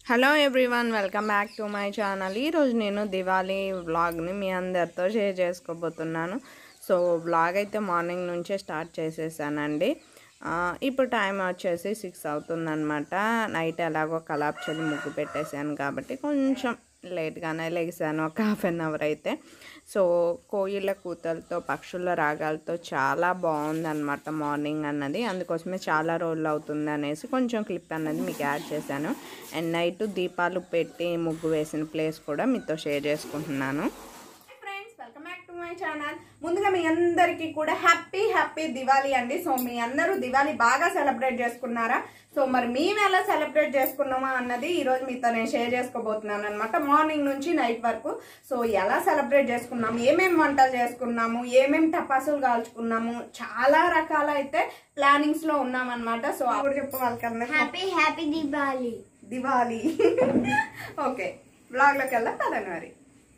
Hello everyone welcome back to my channel ఈరోజు నేను దివాళీ వ్లాగ్ని మీ అందరితో షేర్ చేసుకోబోతున్నాను సో వ్లాగ్ అయితే మార్నింగ్ నుంచే స్టార్ట్ చేసేసానండి ఆ, ఇప్పుడు టైం వచ్చేసి సిక్స్ అవుతుందన్నమాట నైట్ ఎలాగో కలాప్ చల్లి ముగ్గు పెట్టేశాను కాబట్టి కొంచెం లేట్గానే లెగిసాను ఒక హాఫ్ అన్ అవర్ అయితే సో కోయిల కూతలతో పక్షుల రాగాలతో చాలా బాగుందన్నమాట మార్నింగ్ అన్నది అందుకోసమే చాలా రోజులు అవుతుంది అనేసి కొంచెం క్లిప్ అన్నది మీకు యాడ్ చేశాను అండ్ నైట్ దీపాలు పెట్టి ముగ్గు వేసిన ప్లేస్ కూడా మీతో షేర్ చేసుకుంటున్నాను friends welcome back to my channel ముందుగా మీ అందరికీ కూడా హ్యాపీ హ్యాపీ దివాళీ అండి సో మీ అందరూ దివాళీ బాగా సెలబ్రేట్ చేసుకున్నారా సో మరి మేము ఎలా సెలబ్రేట్ చేసుకున్నామా అన్నది ఈ రోజు మీతో నేను షేర్ చేసుకోబోతున్నాను అనమాట మార్నింగ్ నుంచి నైట్ వరకు సో ఎలా సెలబ్రేట్ చేసుకున్నాము ఏమేమి వంటలు చేసుకున్నాము ఏమేమి టపాసులు కాల్చుకున్నాము చాలా రకాల అయితే ప్లానింగ్స్ లో ఉన్నామన్నమాట సో అప్పుడు చెప్పు వాళ్ళకి happy happy Deepavali Diwali okay blog లోకి వెళ్దాం పదండి మరి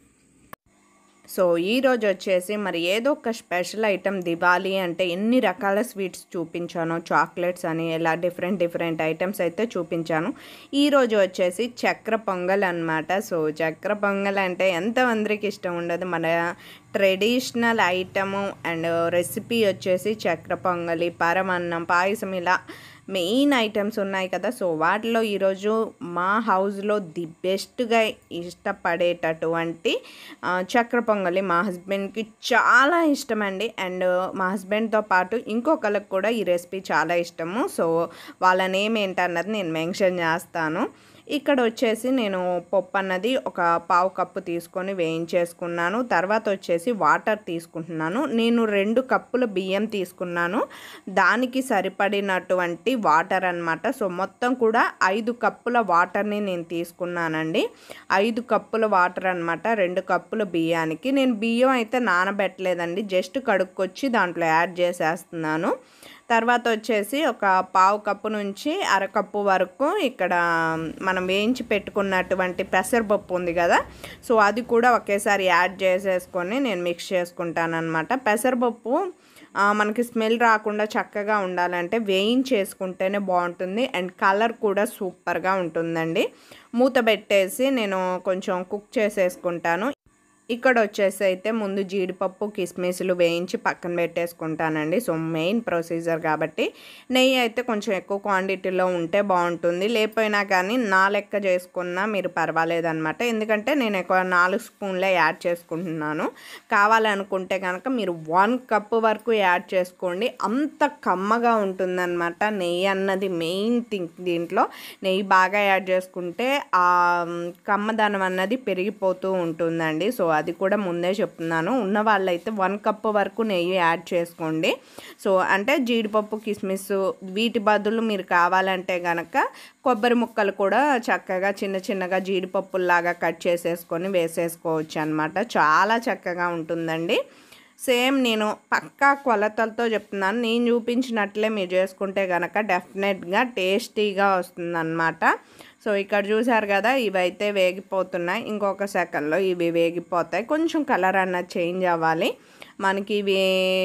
సో ఈ రోజు వచ్చేసి మరి ఏదో ఒక స్పెషల్ ఐటెం దివాళీ అంటే ఎన్ని రకాల స్వీట్స్ చూపించానో చాక్లెట్స్ అని ఇలా డిఫరెంట్ డిఫరెంట్ ఐటమ్స్ అయితే చూపించాను ఈ రోజు వచ్చేసి చక్ర పొంగల్ అన్నమాట సో చక్ర పొంగల్ అంటే ఎంతమందికి ఇష్టం ఉండదు మన ట్రెడిషనల్ ఐటము అండ్ రెసిపీ వచ్చేసి చక్ర పొంగలి పరమన్నం పాయసం ఇలా మెయిన్ ఐటమ్స్ ఉన్నాయి కదా సో వాటిలో ఈరోజు మా హౌస్లో ది బెస్ట్గా ఇష్టపడేటటువంటి ఆ, చక్ర పొంగలి మా హస్బెండ్కి చాలా ఇష్టం అండి అండ్ మా హస్బెండ్తో పాటు ఇంకొకరికి కూడా ఈ రెసిపీ చాలా ఇష్టము సో వాళ్ళ నేమ్ ఏంటన్నది నేను మెన్షన్ చేస్తాను ఇక్కడ వచ్చేసి నేను పప్పు అన్నది ఒక పావు కప్పు తీసుకొని వేయించేసుకున్నాను తర్వాత వచ్చేసి వాటర్ తీసుకుంటున్నాను నేను రెండు కప్పుల బియ్యం తీసుకున్నాను దానికి సరిపడినటువంటి వాటర్ అన్నమాట సో మొత్తం కూడా ఐదు కప్పుల వాటర్ని నేను తీసుకున్నానండి ఐదు కప్పుల వాటర్ అన్నమాట రెండు కప్పుల బియ్యానికి నేను బియ్యం అయితే నానబెట్టలేదండి జస్ట్ కడుక్కొచ్చి దాంట్లో యాడ్ చేసేస్తున్నాను తర్వాత వచ్చేసి ఒక పావు కప్పు నుంచి అరకప్పు వరకు ఇక్కడ మనం వేయించి పెట్టుకున్నటువంటి పెసరపప్పు ఉంది కదా సో అది కూడా ఒకేసారి యాడ్ చేసేసుకొని నేను మిక్స్ చేసుకుంటాను అనమాట పెసరపప్పు ఆ, మనకి స్మెల్ రాకుండా చక్కగా ఉండాలంటే వేయించేసుకుంటేనే బాగుంటుంది అండ్ కలర్ కూడా సూపర్గా ఉంటుందండి మూత పెట్టేసి నేను కొంచెం కుక్ చేసేసుకుంటాను ఇక్కడ వచ్చేసి అయితే ముందు జీడిపప్పు కిస్మిస్లు వేయించి పక్కన పెట్టేసుకుంటానండి సో మెయిన్ ప్రొసీజర్ కాబట్టి నెయ్యి అయితే కొంచెం ఎక్కువ క్వాంటిటీలో ఉంటే బాగుంటుంది లేకపోయినా కానీ నా లెక్క చేసుకున్నా మీరు పర్వాలేదన్నమాట ఎందుకంటే నేను ఎక్కువ నాలుగు స్పూన్లే యాడ్ చేసుకుంటున్నాను కావాలనుకుంటే కనుక మీరు వన్ కప్ వరకు యాడ్ చేసుకోండి అంత కమ్మగా ఉంటుందన్నమాట నెయ్యి అన్నది మెయిన్ థింగ్ దీంట్లో నెయ్యి బాగా యాడ్ చేసుకుంటే ఆ మ్, కమ్మదనం అన్నది పెరిగిపోతూ ఉంటుందండి సో అది కూడా ముందే చెప్తున్నాను ఉన్న వాళ్ళైతే వన్ కప్ వరకు నెయ్యి యాడ్ చేసుకోండి సో అంటే జీడిపప్పు కిస్మిస్ వీటి బదులు మీరు కావాలంటే కనుక కొబ్బరి ముక్కలు కూడా చక్కగా చిన్న చిన్నగా జీడిపప్పుల్లాగా కట్ చేసేసుకొని వేసేసుకోవచ్చు అనమాట చాలా చక్కగా ఉంటుందండి సేమ్ నేను పక్కా కొలతలతో చెప్తున్నాను నేను చూపించినట్లే మీరు చేసుకుంటే కనుక డెఫినెట్గా టేస్టీగా వస్తుందన్నమాట సో ఇక్కడ చూసారు కదా ఇవైతే వేగిపోతున్నాయి ఇంకొక సెకండ్లో ఇవి వేగిపోతాయి కొంచెం కలర్ అన్నది చేంజ్ అవ్వాలి మనకి ఇవి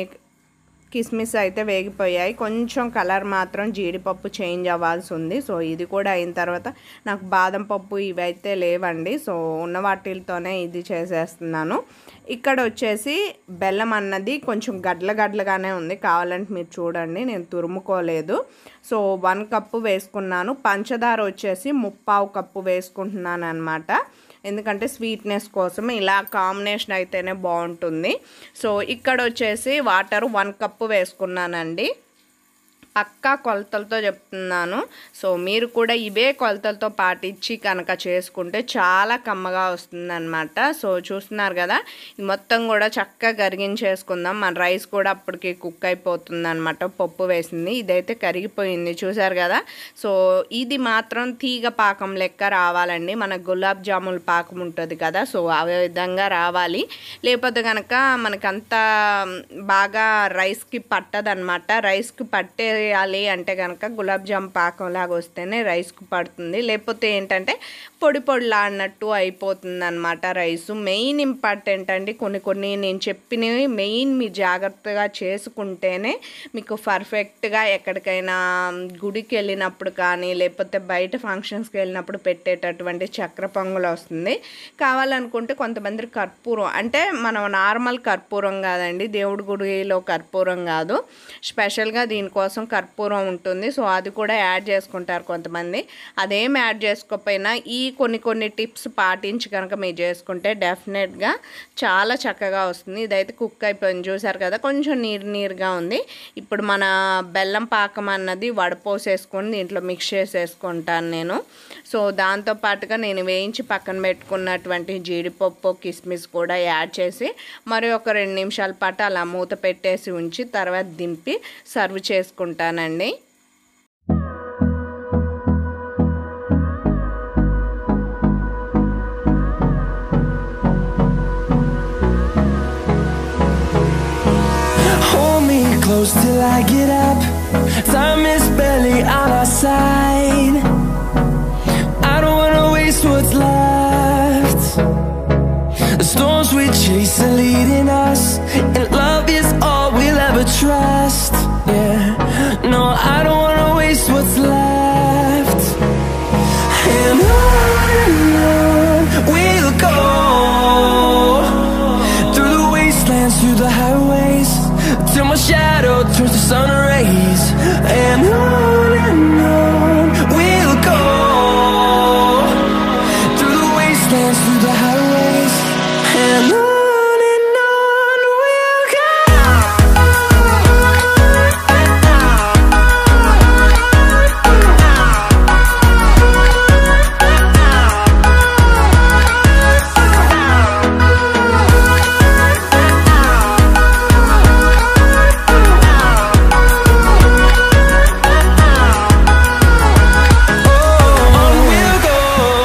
కిస్మిస్ అయితే వేగిపోయాయి కొంచెం కలర్ మాత్రం జీడిపప్పు చేంజ్ అవ్వాల్సి ఉంది సో ఇది కూడా అయిన తర్వాత నాకు బాదం పప్పు ఇవైతే లేవండి సో ఉన్న వాటితోనే ఇది చేసేస్తున్నాను ఇక్కడ వచ్చేసి బెల్లం అన్నది కొంచెం గడ్ల గడ్లగానే ఉంది కావాలంటే మీరు చూడండి నేను తురుముకోలేదు సో వన్ కప్పు వేసుకున్నాను పంచదార వచ్చేసి ముప్పావు కప్పు వేసుకుంటున్నాను అనమాట ఎందుకంటే స్వీట్నెస్ కోసం ఇలా కాంబినేషన్ అయితేనే బాగుంటుంది సో ఇక్కడ వచ్చేసి వాటర్ వన్ కప్పు వేసుకున్నానండి పక్కా కొలతలతో చెప్తున్నాను సో మీరు కూడా ఇవే కొలతలతో పాటించి కనుక చేసుకుంటే చాలా కమ్మగా వస్తుందన్నమాట సో చూస్తున్నారు కదా ఇది మొత్తం కూడా చక్కగా కరిగించేసుకుందాం మన రైస్ కూడా అప్పటికి కుక్ అయిపోతుంది అనమాట పప్పు వేసింది ఇదైతే కరిగిపోయింది చూసారు కదా సో ఇది మాత్రం తీగ పాకం లెక్క రావాలండి మన గులాబ్ జామున్ పాకం ఉంటుంది కదా సో ఆ విధంగా రావాలి లేకపోతే కనుక మనకంతా బాగా రైస్కి పట్టదనమాట రైస్కి పట్టే చేయాలి అంటే కనుక గులాబ్ జామ్ పాకం లాగా వస్తేనే రైస్కు పడుతుంది లేకపోతే ఏంటంటే పొడి పొడిలాడినట్టు అయిపోతుంది అనమాట రైసు మెయిన్ ఇంపార్టెంట్ అండి కొన్ని కొన్ని నేను చెప్పినవి మెయిన్ మీరు జాగ్రత్తగా చేసుకుంటేనే మీకు పర్ఫెక్ట్గా ఎక్కడికైనా గుడికి వెళ్ళినప్పుడు కానీ లేకపోతే బయట ఫంక్షన్స్కి వెళ్ళినప్పుడు పెట్టేటటువంటి చక్ర పొంగల్ వస్తుంది కావాలనుకుంటే కొంతమంది కర్పూరం అంటే మనం నార్మల్ కర్పూరం కాదండి దేవుడి గుడిలో కర్పూరం కాదు స్పెషల్గా దీనికోసం కర్పూరం ఉంటుంది సో అది కూడా యాడ్ చేసుకుంటారు కొంతమంది అదేం యాడ్ చేసుకోకపోయినా ఈ కొన్ని కొన్ని టిప్స్ పాటించి కనుక మీరు చేసుకుంటే డెఫినెట్గా చాలా చక్కగా వస్తుంది ఇదైతే కుక్ అయిపోయింది చూసారు కదా కొంచెం నీరు నీరుగా ఉంది ఇప్పుడు మన బెల్లం పాకం అన్నది వడపోసేసుకొని దీంట్లో మిక్స్ చేసేసుకుంటాను నేను సో దాంతో పాటుగా నేను వేయించి పక్కన పెట్టుకున్నటువంటి జీడిపప్పు కిస్మిస్ కూడా యాడ్ చేసి మరి ఒక రెండు నిమిషాల పాటు అలా మూత పెట్టేసి ఉంచి తర్వాత దింపి సర్వ్ చేసుకుంటానండి Hold me close till I get up. Time is barely on our side. I don't wanna waste what's left. The storms we chase are leading us, and love is all we'll ever trust. Yeah, no, I don't wanna waste what's left. And on and on we'll go through the wastelands, through the highways, till my shadow turns to sun rays. And on and on we'll go through the wastelands, through the highways, and on and on we'll On we'll go,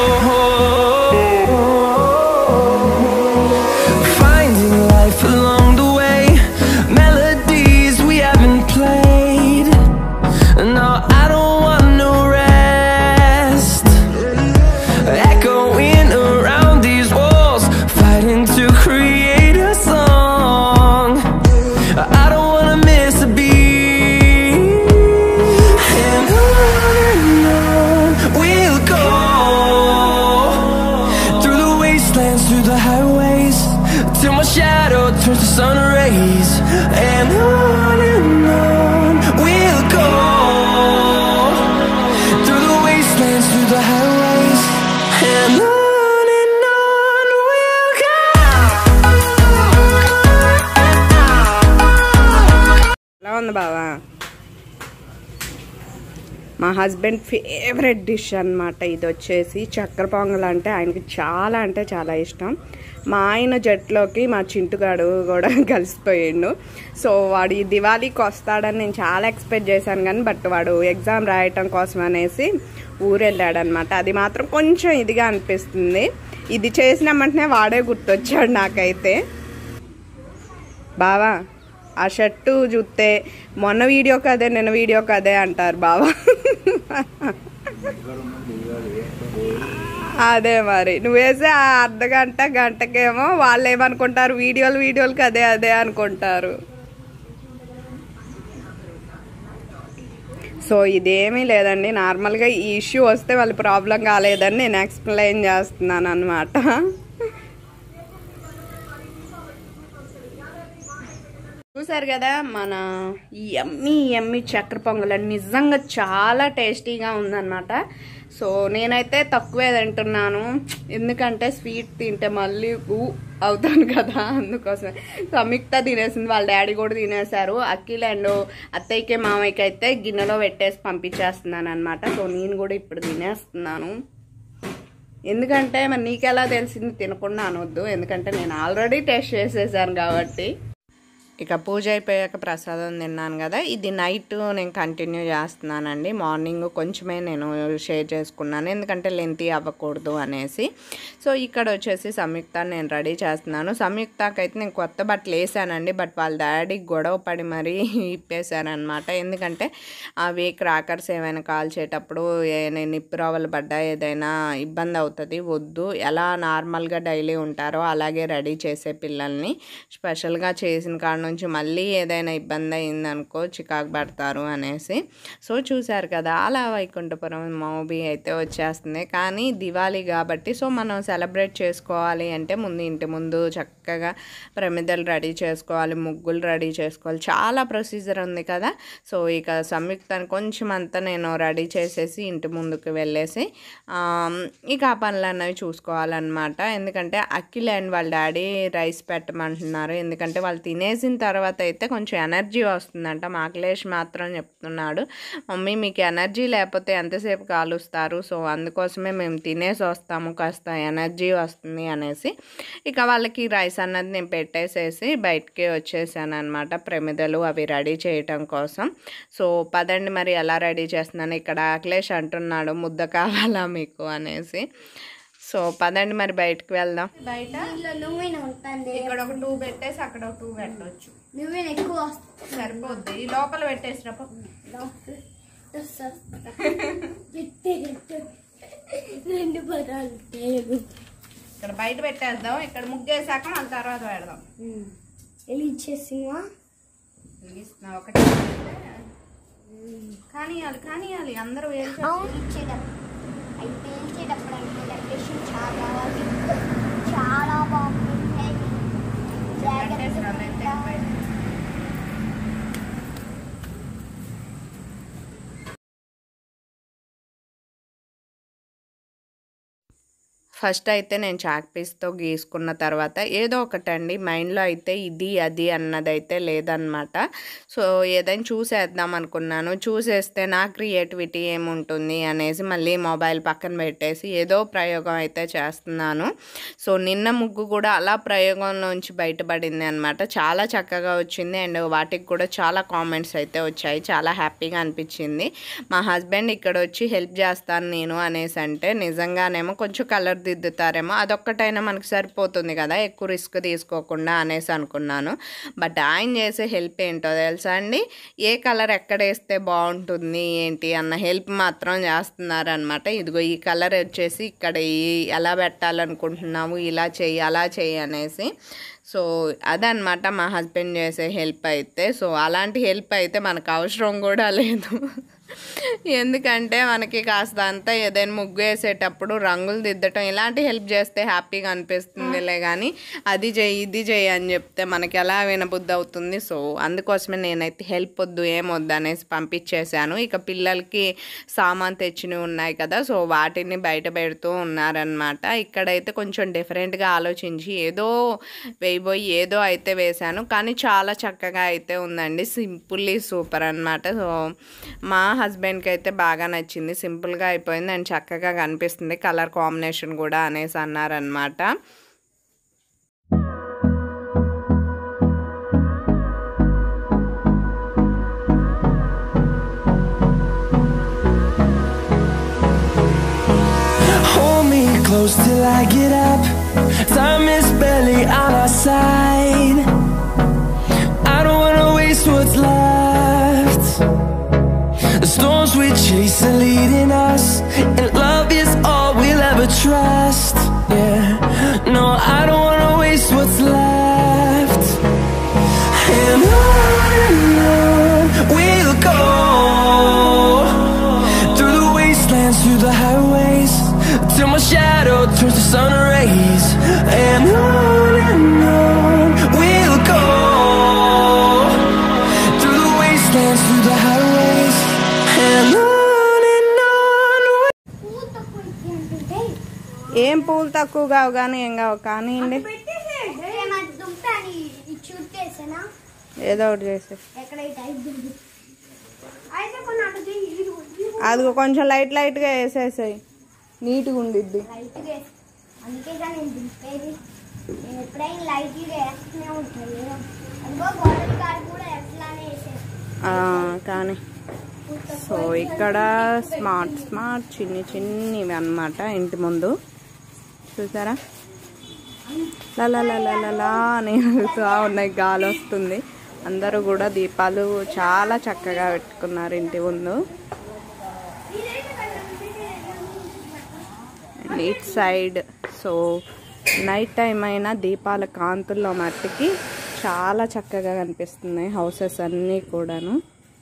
finding life along the way, melodies we haven't played. No, I don't want no rest. Echoing around these walls, fighting to create a song. I don't wanna miss a beat. And on and on we'll go through the wastelands, through the highways, till my shadow turns to sun rays. And on and on we'll go through the wastelands, through the highways, and on and on we'll go. ఎలా ఉంది బావా మా husband favourite dish అన్నమాట ఇది వచ్చేసి చక్కెర పొంగల్ అంటే ఆయనకి చాలా అంటే చాలా ఇష్టం మా ఆయన జట్టులోకి మా చింటుగాడు కూడా కలిసిపోయిండు సో వాడు ఈ దివాళీకి వస్తాడని నేను చాలా ఎక్స్పెక్ట్ చేశాను కానీ బట్ వాడు ఎగ్జామ్ రాయటం కోసం అనేసి ఊరెళ్ళాడనమాట అది మాత్రం కొంచెం ఇదిగా అనిపిస్తుంది ఇది చేసిన వెంటనే వాడే గుర్తొచ్చాడు నాకైతే బావా ఆ షర్టు చూస్తే మొన్న వీడియో కదే నిన్న వీడియో కదే అంటారు బావా అదే మరి నువ్వు వేసే ఆ అర్ధ గంట గంటకేమో వాళ్ళు ఏమనుకుంటారు వీడియోలు వీడియోలకి అదే అదే అనుకుంటారు సో ఇదేమీ లేదండి నార్మల్గా ఈ ఇష్యూ వస్తే వాళ్ళ ప్రాబ్లం కాలేదని నేను ఎక్స్ప్లెయిన్ చేస్తున్నాను అనమాట చూసారు కదా మన ఈ ఎమ్మి ఎమ్మి చక్కెర పొంగల్ నిజంగా చాలా టేస్టీగా ఉందన్నమాట సో నేనైతే తక్కువే తింటున్నాను ఎందుకంటే స్వీట్ తింటే మళ్ళీ ఊ అవుతాను కదా అందుకోసం సంయుక్త తినేసింది వాళ్ళ డాడీ కూడా తినేశారు అఖిల్ అండ్ అత్తయ్యకి మామయ్యకి అయితే గిన్నెలో పెట్టేసి పంపించేస్తున్నాను అనమాట సో నేను కూడా ఇప్పుడు తినేస్తున్నాను ఎందుకంటే మరి నీకెలా తెలిసింది తినకుండా అనొద్దు ఎందుకంటే నేను ఆల్రెడీ టేస్ట్ చేసేసాను కాబట్టి ఇక పూజ అయిపోయాక ప్రసాదం తిన్నాను కదా ఇది నైట్ నేను కంటిన్యూ చేస్తున్నానండి మార్నింగ్ కొంచెమే నేను షేర్ చేసుకున్నాను ఎందుకంటే లెంతీ అవ్వకూడదు అనేసి సో ఇక్కడ వచ్చేసి సంయుక్త నేను రెడీ చేస్తున్నాను సంయుక్తకైతే నేను కొత్త బట్టలు వేసానండి బట్ వాళ్ళ డాడీ గొడవ పడి మరీ ఇప్పేశారనమాట ఎందుకంటే అవి క్రాకర్స్ ఏమైనా కాల్చేటప్పుడు ఏ- నిప్పు రవ్వలు పడ్డా ఏదైనా ఇబ్బంది అవుతుంది వద్దు ఎలా నార్మల్గా డైలీ ఉంటారో అలాగే రెడీ చేసే పిల్లల్ని స్పెషల్గా చేసిన కాడ నుంచి మళ్ళీ ఏదైనా ఇబ్బంది అయిందనుకో చికాకు పడతారు అనేసి సో చూశారు కదా అలా వైకుంఠపురం మూవీ అయితే వచ్చేస్తుంది కానీ దివాళీ కాబట్టి సో మనం సెలబ్రేట్ చేసుకోవాలి అంటే ముందు ఇంటి ముందు చక్కగా ప్రమిదలు రెడీ చేసుకోవాలి ముగ్గులు రెడీ చేసుకోవాలి చాలా ప్రొసీజర్ ఉంది కదా సో ఇక సంయుక్తాన్ని కొంచెం అంతా నేను రెడీ చేసేసి ఇంటి ముందుకు వెళ్ళేసి ఆమ్, ఇక ఆ పనులు అన్నవి చూసుకోవాలన్నమాట ఎందుకంటే అఖిల్ అండ్ వాళ్ళ డాడీ రైస్ పెట్టమంటున్నారు ఎందుకంటే వాళ్ళు తినేసిన తర్వాత అయితే కొంచెం ఎనర్జీ వస్తుందంట మా అఖిలేష్ మాత్రం చెప్తున్నాడు మమ్మీ మీకు ఎనర్జీ లేకపోతే ఎంతసేపు కాలుస్తారు సో అందుకోసమే మేము తినేసి వస్తాము కాస్త ఎనర్జీ వస్తుంది అనేసి ఇక వాళ్ళకి రైస్ అన్నది నేను పెట్టేసేసి బయటికి వచ్చేసాను అనమాట ప్రమిదలు అవి రెడీ చేయటం కోసం సో పదండి మరి ఎలా రెడీ చేస్తున్నాను ఇక్కడ అఖిలేష్ అంటున్నాడు ముద్ద కావాలా మీకు అనేసి సో పదండి మరి బయటకు వెళ్దాం బయట ఇంట్లో నువ్వేనా ఉంటుంది ఇక్కడ ఒక టూ పెట్టేసి అక్కడ ఒక టూ పెట్టవచ్చు నువ్వేనా ఎక్కువ వస్తుంది సరిపోద్ది ఈ లోపల పెట్టేసినప్పుడు రెండు పదాలు తెలుగు ఇక్కడ బయట పెట్టేద్దాం ఇక్కడ ముగ్గేసాక మళ్ళీ తర్వాత పెడదాం వెలిగించేసివా వెలిగిస్తున్నా ఒకటి కానియాలి కానియాలి అందరూ వేలు అవును ఇచ్చేటప్పుడు అవి పేల్చేటప్పుడు అంటే డెకరేషన్ చాలా చాలా బాగుంటుంది కట్టేసినా లెంత్ ఎక్కువైంది. ఫస్ట్ అయితే నేను చాక్ పీస్తో గీసుకున్న తర్వాత ఏదో ఒకటండి మైండ్లో అయితే ఇది అది అన్నదైతే లేదనమాట సో ఏదైనా చూసేద్దాం అనుకున్నాను చూసేస్తే నా క్రియేటివిటీ ఏముంటుంది అనేసి మళ్ళీ మొబైల్ పక్కన పెట్టేసి ఏదో ప్రయోగం అయితే చేస్తున్నాను సో నిన్న ముగ్గు కూడా అలా ప్రయోగంలోంచి బయటపడింది అనమాట చాలా చక్కగా వచ్చింది అండ్ వాటికి కూడా చాలా కామెంట్స్ అయితే వచ్చాయి చాలా హ్యాపీగా అనిపించింది మా హస్బెండ్ ఇక్కడ వచ్చి హెల్ప్ చేస్తాను నేను అనేసి అంటే నిజంగానేమో కొంచెం కలర్ దిద్దుతారేమో అదొక్కటైనా మనకి సరిపోతుంది కదా ఎక్కువ రిస్క్ తీసుకోకుండా అనేసి అనుకున్నాను బట్ ఆయన చేసే హెల్ప్ ఏంటో తెలుసా అండి ఏ కలర్ ఎక్కడ వేస్తే బాగుంటుంది ఏంటి అన్న హెల్ప్ మాత్రం చేస్తున్నారనమాట ఇదిగో ఈ కలర్ వచ్చేసి ఇక్కడ ఈ ఎలా పెట్టాలనుకుంటున్నాము ఇలా చెయ్యి అలా చెయ్యి అనేసి సో అదనమాట మా హస్బెండ్ చేసే హెల్ప్ అయితే సో అలాంటి హెల్ప్ అయితే మనకు అవసరం కూడా లేదు ఎందుకంటే మనకి కాస్త అంతా ఏదైనా ముగ్గు వేసేటప్పుడు రంగులు దిద్దటం ఇలాంటి హెల్ప్ చేస్తే హ్యాపీగా అనిపిస్తుందిలే కానీ అది చెయ్యి ఇది చెయ్యి అని చెప్తే మనకి ఎలా వినబుద్ధి అవుతుంది సో అందుకోసమే నేనైతే హెల్ప్ వద్దు ఏం వద్దు అనేసి పంపించేశాను ఇక పిల్లలకి సామాన్ తెచ్చినవి ఉన్నాయి కదా సో వాటిని బయట పెడుతూ ఉన్నారనమాట ఇక్కడైతే కొంచెం డిఫరెంట్గా ఆలోచించి ఏదో వేయబోయి ఏదో అయితే వేశాను కానీ చాలా చక్కగా అయితే ఉందండి సింపుల్లీ సూపర్ అనమాట సో మా హస్బెండ్కి అయితే బాగా నచ్చింది సింపుల్గా అయిపోయింది అండ్ చక్కగా కనిపిస్తుంది కలర్ కాంబినేషన్ కూడా అనేసి అన్నారనమాట Hold me close till I get up. Time is barely on our side. I don't wanna waste what's left. The storms we chase are leading us, and love is all we'll ever trust. Yeah, no, I don't wanna waste what's left. And on and on we'll go through the wastelands, through the highways, till my shadow turns to sun rays. And on and on we'll go through the wastelands, through the highways, and on and on. పూత కొరికి అంటుంటే ఏం పూలు తక్కువ కావు కానీ ఏం కావు కానీ ఏమది దుంపని చుట్టేసానా ఏదో ఒకటి చేసి ఎక్కడ ఈ టైప్ దుంపు అయితే కొన్ని అటు తిరిగి ఇది ఇది అది కొంచెం లైట్ లైట్గా వేసేసాయి నీట్గా ఉండిద్ది రైట్గా అందుకే కానీ నేను దింపేది నేను ఎప్పుడైనా లైట్ వేస్తూనే ఉంటాను అందుకో గోడల కాడ కూడా ఎట్లానే వేసేస్తాను ఆ, కానీ సో ఇక్కడ స్మార్ట్ స్మార్ట్ చిన్ని చిన్నవి అన్నమాట ఇంటి ముందు చూసారా లలా అని వెళ్తూ ఉన్నాయి గాలి వస్తుంది అందరూ కూడా దీపాలు చాలా చక్కగా పెట్టుకున్నారు ఇంటి ముందు and it side so night time అయినా దీపాల కాంతుల్లో మట్టికి చాలా చక్కగా కనిపిస్తున్నాయి హౌసెస్ అన్నీ కూడాను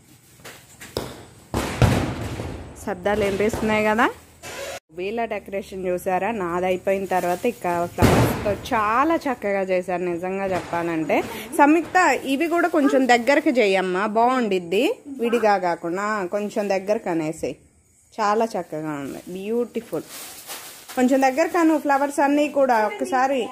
శబ్దాలు వినిపిస్తున్నాయి కదా వీళ్ళ డెకరేషన్ చూసారా నాది అయిపోయిన తర్వాత ఇక ఫ్లవర్స్తో చాలా చక్కగా చేశారు నిజంగా చెప్పాలంటే సంయుక్త ఇవి కూడా కొంచెం దగ్గరకు చేయమ్మా బాగుండిద్ది విడిగా కాకుండా కొంచెం దగ్గరకు అనేసి చాలా చక్కగా ఉంది బ్యూటిఫుల్ కొంచెం దగ్గర కాను ఫ్లవర్స్ అన్నీ కూడా ఒక్కసారి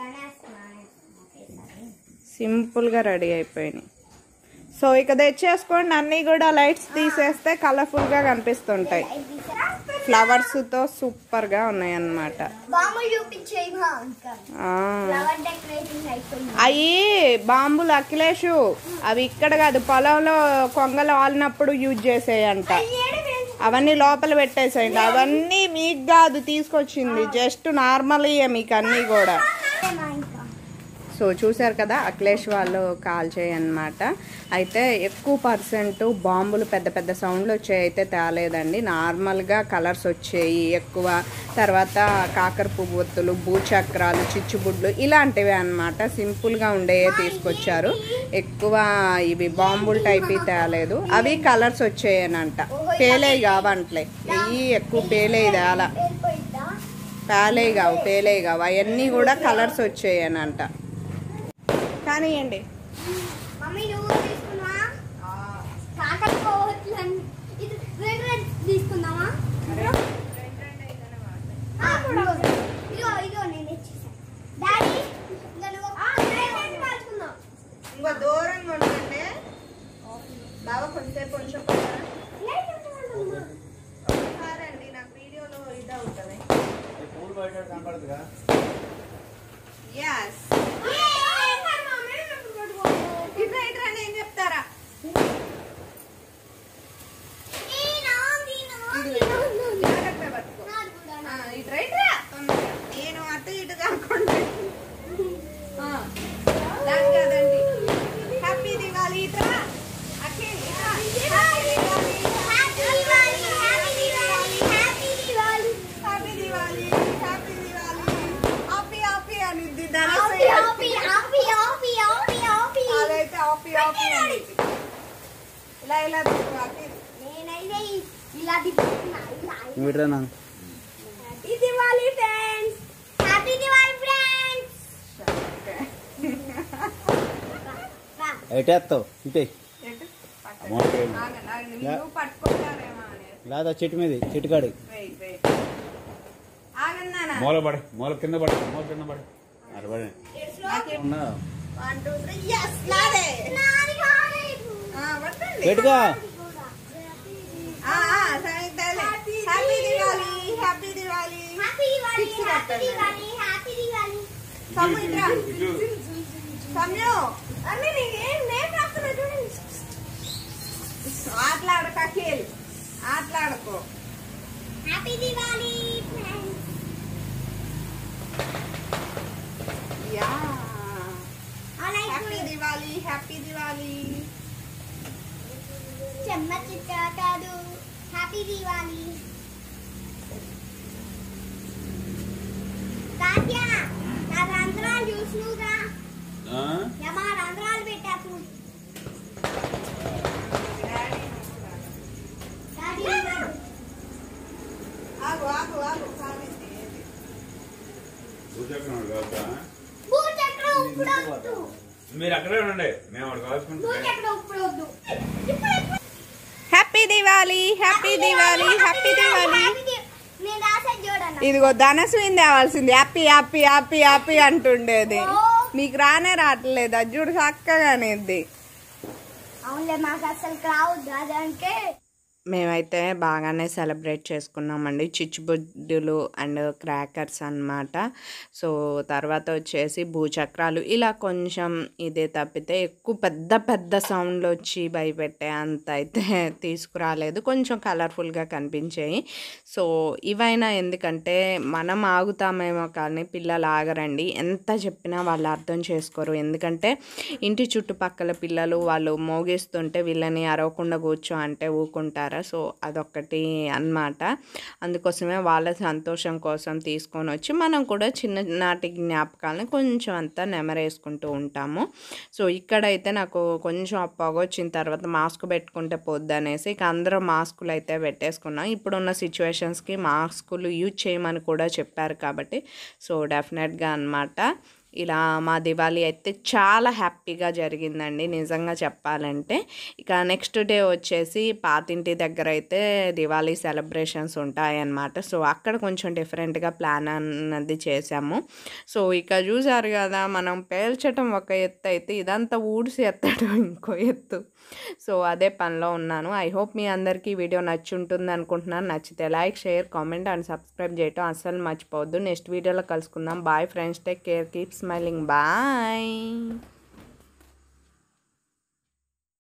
సింపుల్గా రెడీ అయిపోయినాయి సో ఇక తెచ్చేసుకోండి అన్నీ కూడా లైట్స్ తీసేస్తే కలర్ఫుల్గా కనిపిస్తుంటాయి ఫ్లవర్స్తో సూపర్గా ఉన్నాయి అన్నమాట బాంబులు చూపించేయి మా ఇంకా ఆ. ఫ్లవర్ డెకరేషన్ అయిపోయింది అవి బాంబులు అఖిలేషు అవి ఇక్కడ కాదు పొలంలో కొంగలు వాలినప్పుడు యూజ్ చేసేయంట అవన్నీ లోపల పెట్టేసేయండి అవన్నీ మీకు కాదు తీసుకొచ్చింది జస్ట్ నార్మల్ మీకు అన్నీ కూడా మా ఇంకా సో చూశారు కదా అఖిలేష్ వాళ్ళు కాల్ చేయన్నమాట అయితే ఎక్కువ పర్సెంట్ బాంబులు పెద్ద పెద్ద సౌండ్లు వచ్చాయి అయితే తేలేదండి నార్మల్గా కలర్స్ వచ్చాయి ఎక్కువ తర్వాత కాకర పువ్వొత్తులు భూచక్రాలు చిచ్చుబుడ్లు ఇలాంటివి అన్నమాట సింపుల్గా ఉండేవే తీసుకొచ్చారు ఎక్కువ ఇవి బాంబులు టైప్ తేలేదు అవి కలర్స్ వచ్చాయనంట పేలే కావంట్లే ఇవి ఎక్కువ పేలే తేలా వెళ్ళిపోయిద్దా పేలే కావు పేలే కావు అవన్నీ కూడా కలర్స్ వచ్చాయనంట కానివ్వండి మమ్మీ నువ్వు తీసుకున్నావా కాకర పోవట్లని ఇది రెండు రెండు తీసుకుందామా ఆ, ఇదిగో ఇదిగో ఇదిగో నేను తెచ్చేసాను డాడీ ఇంకా నువ్వు రెండు రెండు మార్చుకుందాం ఇంకో దూరంగా ఉండండి బాబా కొంచెంసేపు కొంచెం లేదు, లేదు, లేదు. ఒకసారి అండి నాకు వీడియోలో ఇది అవుతుంది ఎస్ ఇట్రా ఇట్రా అని ఏం చెప్తారా జాగ్రత్తగా పట్టుకో ఆ, ఇట్రా ఇట్రా తొందరగా. నేను అటు ఇటు కాకుండా ఆ, దాని కాదండి హ్యాపీ దివాలి ఇట్రా అఖిల్ ఇట్రా happy Diwali happy Diwali happy Diwali happy happy అనిద్ది ధనశ్రీ అదైతే ఆపి ఆపి అనిద్ది ఇలా ఇలా తిప్పు అఖిల్ నేనైతే ఇలా తిప్పుతున్నా ఇలా విడరా happy Diwali friends happy Diwali friends ఎటేస్తావు ఇటే ఎటు? పక్కన. అమౌంట్ ఏమి? ఆగండి, ఆగండి. మీరు పట్టుకుంటారేమో అనేది లేదా చెట్టు మీద చెట్టు కాడి వెయిట్ వెయిట్ ఆగండి నాన్న మూల పడి మూల కింద పడి మూల కింద పడి అటు పడి ఉన్నా వన్ టూ త్రీ ఎస్ నాదే ఆ, పట్టండి పెట్టుకో ఆ, ఆ, సంయుక్తలే. హ్యాపీ దివాలి హ్యాపీ దివాలి సమ్ము ఇట్రా సమ్యు అన్నీ నీకేం నేను రాస్తున్నా చూడండి ఆటలాడకు అఖిల్ ఆటలాడకు happy Diwali yeah happy Diwali happy Diwali చెమ్మ చిట్ట కాదు హ్యాపీ దివాలి తాత్య నా రంధ్రాలు చూసినుగా యమా రంధ్రాలు పెట్టాకు డాడీ ఆగు ఆగు ఆగు కాదండి భూచక్రం ఇప్పుడు వద్దు మీరు అక్కడే ఉండండి మేము అక్కడ కాల్చుకుంటాం భూచక్రం ఇప్పుడు వద్దు ఇప్పుడు ఇప్పుడు happy Diwali happy Diwali happy Diwali happy ది- నేను రాసేది చూడన్న ఇదిగో ధనస్విని తేవాల్సింది హ్యాపీ హ్యాపీ హ్యాపీ హ్యాపీ అంటుండేది మీకు రానే రావట్లేదు అది చూడు చక్కగా అనేది అవునులే మాకు అసలు రావద్దు అదంటే మేమైతే బాగానే సెలబ్రేట్ చేసుకున్నామండి చిచ్చుబుడ్డులు అండ్ క్రాకర్స్ అన్నమాట సో తర్వాత వచ్చేసి భూచక్రాలు ఇలా కొంచెం ఇదే తప్పితే ఎక్కువ పెద్ద పెద్ద సౌండ్లు వచ్చి భయపెట్టే అంత అయితే తీసుకురాలేదు కొంచెం కలర్ఫుల్గా కనిపించాయి సో ఇవైనా ఎందుకంటే మనం ఆగుతామేమో కానీ పిల్లలు ఆగరండి ఎంత చెప్పినా వాళ్ళు అర్థం చేసుకోరు ఎందుకంటే ఇంటి చుట్టుపక్కల పిల్లలు వాళ్ళు మోగిస్తుంటే వీళ్ళని అరవకుండా కూర్చో అంటే ఊకుంటారా సో అదొక్కటి అన్నమాట అందుకోసమే వాళ్ళ సంతోషం కోసం తీసుకొని వచ్చి మనం కూడా చిన్ననాటి జ్ఞాపకాలని కొంచెం అంతా నెమరేసుకుంటూ ఉంటాము సో ఇక్కడైతే నాకు కొంచెం ఆ పొగ వచ్చిన తర్వాత మాస్క్ పెట్టుకుంటే పోద్ది అనేసి ఇక అందరూ మాస్కులు అయితే పెట్టేసుకున్నాం ఇప్పుడున్న సిచ్యువేషన్స్కి మాస్కులు యూజ్ చేయమని కూడా చెప్పారు కాబట్టి సో డెఫినెట్గా అన్నమాట ఇలా మా దివాళీ అయితే చాలా హ్యాపీగా జరిగిందండి నిజంగా చెప్పాలంటే ఇక నెక్స్ట్ డే వచ్చేసి పాతింటి దగ్గర అయితే దివాళీ సెలబ్రేషన్స్ ఉంటాయన్నమాట సో అక్కడ కొంచెం డిఫరెంట్గా ప్లాన్ అన్నది చేసాము సో ఇక చూసారు కదా మనం పేల్చటం ఒక ఎత్తు అయితే ఇదంతా ఊడిసి ఎత్తడం ఇంకో ఎత్తు సో అదే పనిలో ఉన్నాను ఐ హోప్ మీ అందరికీ వీడియో నచ్చి ఉంటుంది అనుకుంటున్నాను నచ్చితే like share comment and subscribe చేయటం అస్సలు మర్చిపోవద్దు నెక్స్ట్ వీడియోలో కలుసుకుందాం bye friends take care keep smiling bye